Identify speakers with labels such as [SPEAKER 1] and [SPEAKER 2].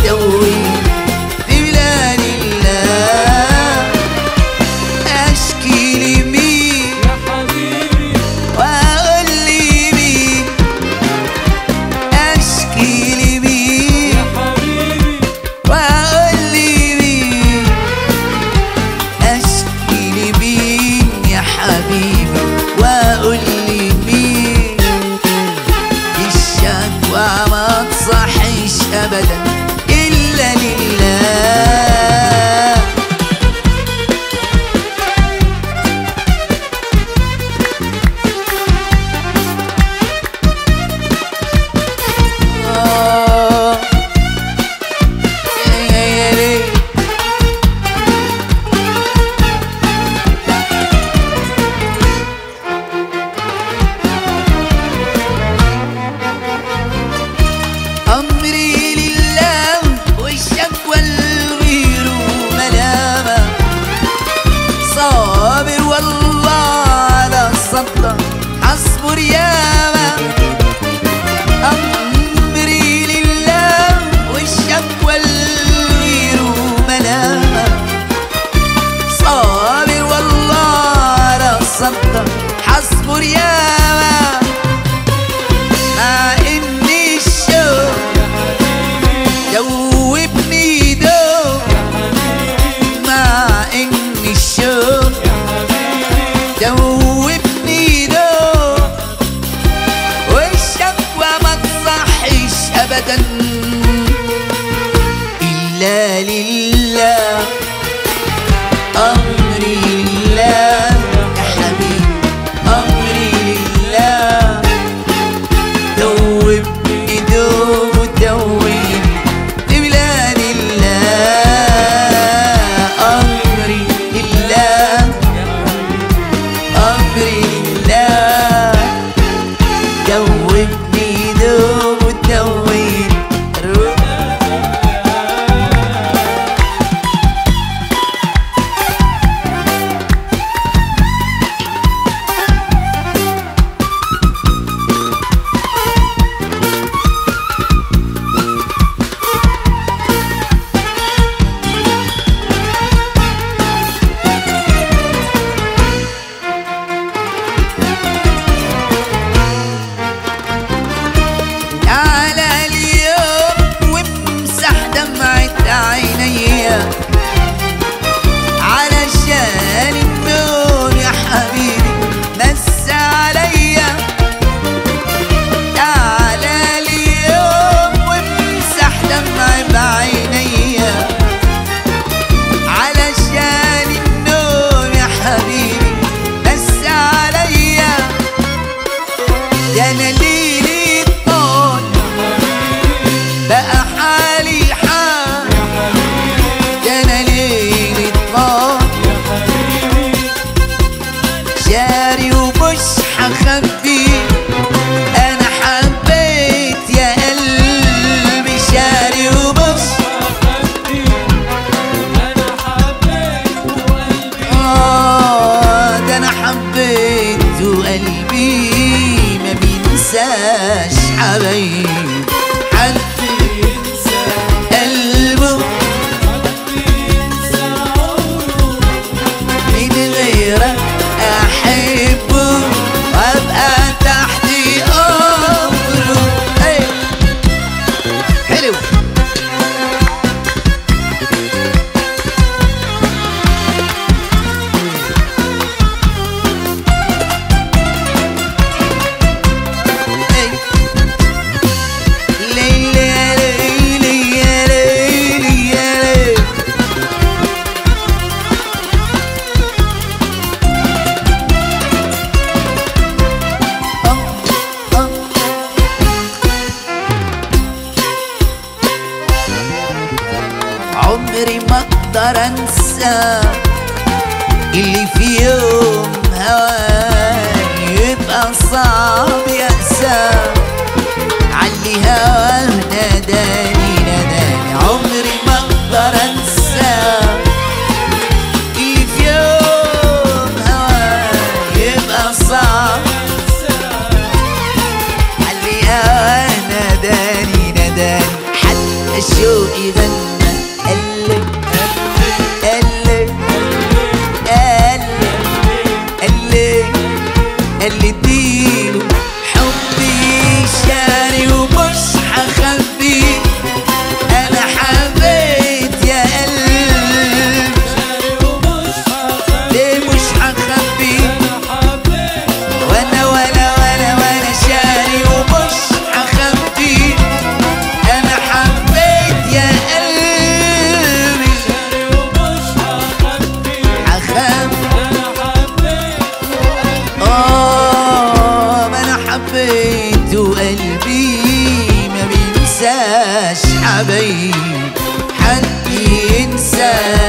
[SPEAKER 1] دوي في بلاد الله اشكي لمين
[SPEAKER 2] يا حبيبي
[SPEAKER 1] واقول لي مين اشكي لمين
[SPEAKER 2] يا حبيبي
[SPEAKER 1] واقول لي مين اشكي لمين يا حبيبي واقول لي مين الشكوى ما تصحيش ابدا الا لله آه. يا- يا- يا ليه. أمري لله والشكوى الغير ملامة صابر والله على الصدى حصبر ياما أمري لله والشكوى الغير ملامة صابر والله على الصدى حصبر ياما مع إن الشوق دوبني دوب مع إن الشوق دوبني دوب والشكوى ما تصحيش أبدا إلا لله أمري لله يا حبيبي أمري لله دوبني دوب دوبني في بلاد الله أمري لله أمري لله دوبني دوب دوبني تعالى اليوم وامسح دمعة عيني علشان النور يا حبيبي مس عليا تعالى اليوم وامسح دمعة بعيني علشان النور يا حبيبي مس عليا ده انا ليلي طول بقى حالي حال ده انا ليلي طول شاري ومش هخبي انا حبيت يا قلبي شاري ومش
[SPEAKER 2] انا حبيت وقلبي
[SPEAKER 1] آه ده انا حبيت وقلبي ما بينساش حبايب حد
[SPEAKER 2] ينسى
[SPEAKER 1] قلبه
[SPEAKER 2] قلبي ينسى عمره
[SPEAKER 1] من غيرك احبه وابقى تحت امره هي. حلو هي. ليلي يا ليلي يا ليلي يا ليلي عمري ما اقدر انسى اللي في يوم هواي يبقى صعب يأسى علي هواه ناداني ناداني عمري ما اقدر انسى اللي في يوم هواي يبقى صعب علي هواه ناداني ناداني حتى الشوق شوقي غنى قلب قلب قلب قلب قال اديله حبي شاري ومش هخبي انا حبيت يا قلب
[SPEAKER 2] شاري ومش هخبي
[SPEAKER 1] ليه مش هخبي
[SPEAKER 2] أنا حبيت
[SPEAKER 1] وانا ولا ولا ولا شاري ومش هخبي انا حبيت يا قلبي
[SPEAKER 2] شاري ومش هخبي
[SPEAKER 1] هخبي
[SPEAKER 2] أنا حبيت وقلبي
[SPEAKER 1] اه ما انا حبيت وقلبي ما بينساش حبيب حد ينسى